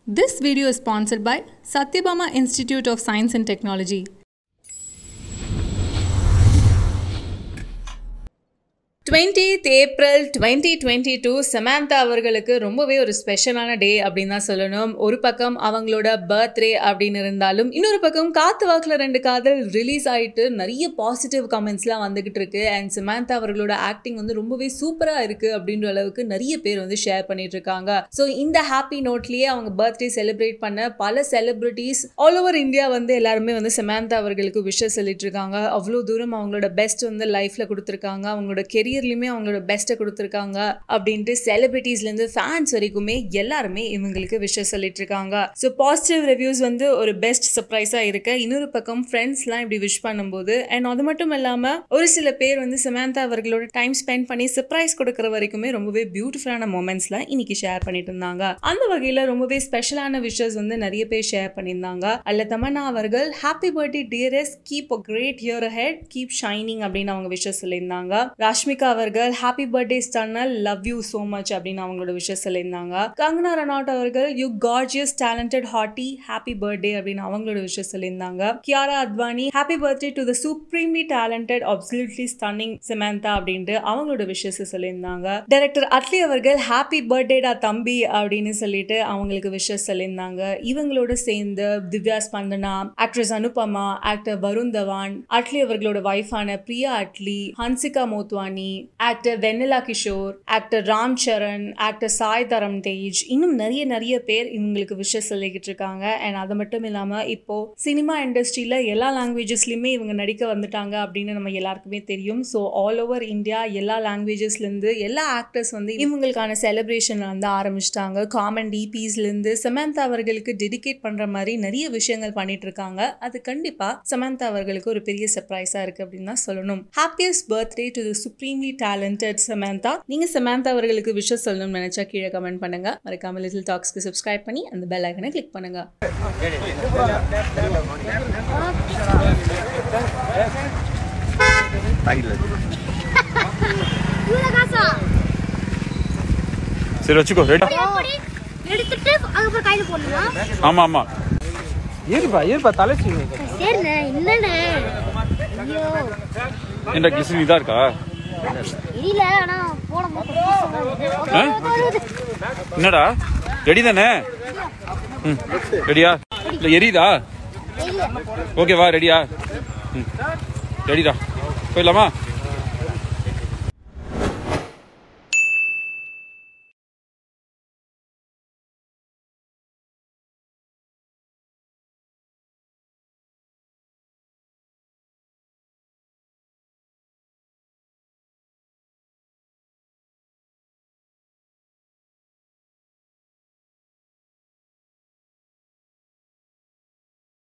This video is sponsored by Satyabama Institute of Science and Technology. 20th April twenty twenty two Samantha அவர்களுக்கு ரொம்பவே ஒரு ஸ்பெஷலான டே அப்படின்னு தான் சொல்லணும் ஒரு பக்கம் அவங்களோட பர்த்டே அப்படின்னு இருந்தாலும் இன்னொரு பக்கம் காத்து வாக்கில் ரெண்டு காதல் ரிலீஸ் ஆகிட்டு நிறைய பாசிட்டிவ் கமெண்ட்ஸ்லாம் வந்துகிட்டு இருக்கு அண்ட் சமந்தா அவர்களோட ஆக்டிங் வந்து ரொம்பவே சூப்பராக இருக்கு அப்படின்ற அளவுக்கு நிறைய பேர் வந்து ஷேர் பண்ணிட்டு இருக்காங்க ஸோ இந்த ஹாப்பி நோட்லேயே அவங்க பர்த்டே செலிப்ரேட் பண்ண பல செலிபிரிட்டிஸ் ஆல் ஓவர் இந்தியா வந்து எல்லாருமே வந்து சமந்தா அவர்களுக்கு விஷஸ் சொல்லிட்டு இருக்காங்க அவ்வளோ தூரம் அவங்களோட பெஸ்ட் வந்து லைஃப்ல கொடுத்துருக்காங்க அவங்களோட கெரியர்லையுமே அவங்களோட பெஸ்ட்டை கொடுத்துருக்காங்க அப்படின்ட்டு செலிபிரிட்டிஸ்லேருந்து ஃபேன்ஸ் வரைக்குமே எல்லாருமே இவங்களுக்கு விஷஸ் சொல்லிட்டு இருக்காங்க ஸோ பாசிட்டிவ் ரிவ்யூஸ் வந்து ஒரு பெஸ்ட் சர்ப்ரைஸாக இருக்கு இன்னொரு பக்கம் ஃப்ரெண்ட்ஸ்லாம் இப்படி விஷ் பண்ணும்போது அண்ட் அது மட்டும் இல்லாமல் ஒரு சில பேர் வந்து சமந்தா அவர்களோட டைம் ஸ்பெண்ட் பண்ணி சர்ப்ரைஸ் கொடுக்குற வரைக்குமே ரொம்பவே பியூட்டிஃபுல்லான மூமெண்ட்ஸ்லாம் இன்னைக்கு ஷேர் பண்ணிட்டு இருந்தாங்க அந்த வகையில் ரொம்பவே ஸ்பெஷலான விஷஸ் வந்து நிறைய பேர் ஷேர் பண்ணியிருந்தாங்க அல்ல தமன்னா அவர்கள் happy birthday dearest keep a great year head keep shining அப்படின்னு அவங்க விஷஸ் சொல்லியிருந்தாங்க ராஷ்மிகா அவர்கள் ஹாப்பி பர்த்டே ஸ்டர்னல் லவ் யூ சோ மச் அப்படின்னு அவங்களோட விஷஸ் சொல்லியிருந்தாங்க கங்கனா ரனாட் அவர்கள் you gorgeous talented hottie happy birthday அப்படின்னு அவங்களோட விஷஸ் சொல்லியிருந்தாங்க Kiara Advani happy birthday to the supremely talented absolutely stunning Samantha அப்படின்ட்டு அவங்களோட விஷஸ் சொல்லியிருந்தாங்க டைரக்டர் அட்லி அவர்கள் ஹாப்பி பர்த்டேடா தம்பி அப்படின்னு சொல்லிட்டு அவங்களுக்கு விஷஸ் சொல்லியிருந்தாங்க இவங்களோட சேர்ந்து திவ்யா ஸ்பந்தனா ஆக்ட்ரஸ் அனுபமா ஆக்டர் வருண் தவான் அட்லி அவர்களோட வைஃபான Priya Atlee Hansika Motwani actor Vennela Kishore actor Ram Charan actor Sai Dharam Tej இன்னும் நிறைய நிறைய பேர் இவங்களுக்கு விஷஸ் சொல்லிக்கிட்டு இருக்காங்க அண்ட் அது மட்டும் இல்லாம இப்போ சினிமா இண்டஸ்ட்ரியில எல்லா லாங்குவேஜஸ்லயுமே இவங்க நடிக்க வந்துட்டாங்க அப்படின்னு நம்ம எல்லாருக்குமே தெரியும் ஸோ ஆல் ஓவர் இந்தியா எல்லா லாங்குவேஜஸ்ல இருந்து எல்லா ஆக்டர்ஸ் வந்து இவங்களுக்கான செலிப்ரேஷன் வந்து ஆரம்பிச்சிட்டாங்க காமன் டிபிஸ்ல இருந்து சமந்தா அவர்களுக்கு டெடிகேட் பண்ற மாதிரி நிறைய விஷயங்கள் பண்ணிட்டு இருக்காங்க அது கண்டிப்பா சமந்தா அவர்களுக்கு ஒரு பெரிய சர்ப்ரைஸா இருக்கு அப்படின்னு தான் சொல்லணும் happiest birthday to the supremely talented Samantha நீங்க சமந்தா அவர்களுக்கு விஷஸ் சொல்லணும்னு நினைச்சா கீழே கமெண்ட் பண்ணுங்க மறக்காம லிட்டில் டாக்ஸ்க்கு சப்ஸ்கிரைப் பண்ணி அந்த பெல் ஐக்கனை கிளிக் பண்ணுங்க இவ்வளவு காசா சரி வச்சுக்கோ ரைட்டா எப்படி எடுத்துட்டு அதுக்கப்புறம் கையில போடணுமா ஆமா ஆமா ஏறுப்பா ஏறுப்பா தலை சரிண்ணே என்னண்ணே ஐயோ என்ன கிளிசன் இதா இருக்கா தெரியல ஆனா போட ஆ? என்னடா ரெடி தானே ம் ரெடியா இல்ல எரியுதா ஓகேவா ரெடியா ம் ரெடிடா போயிடலாமா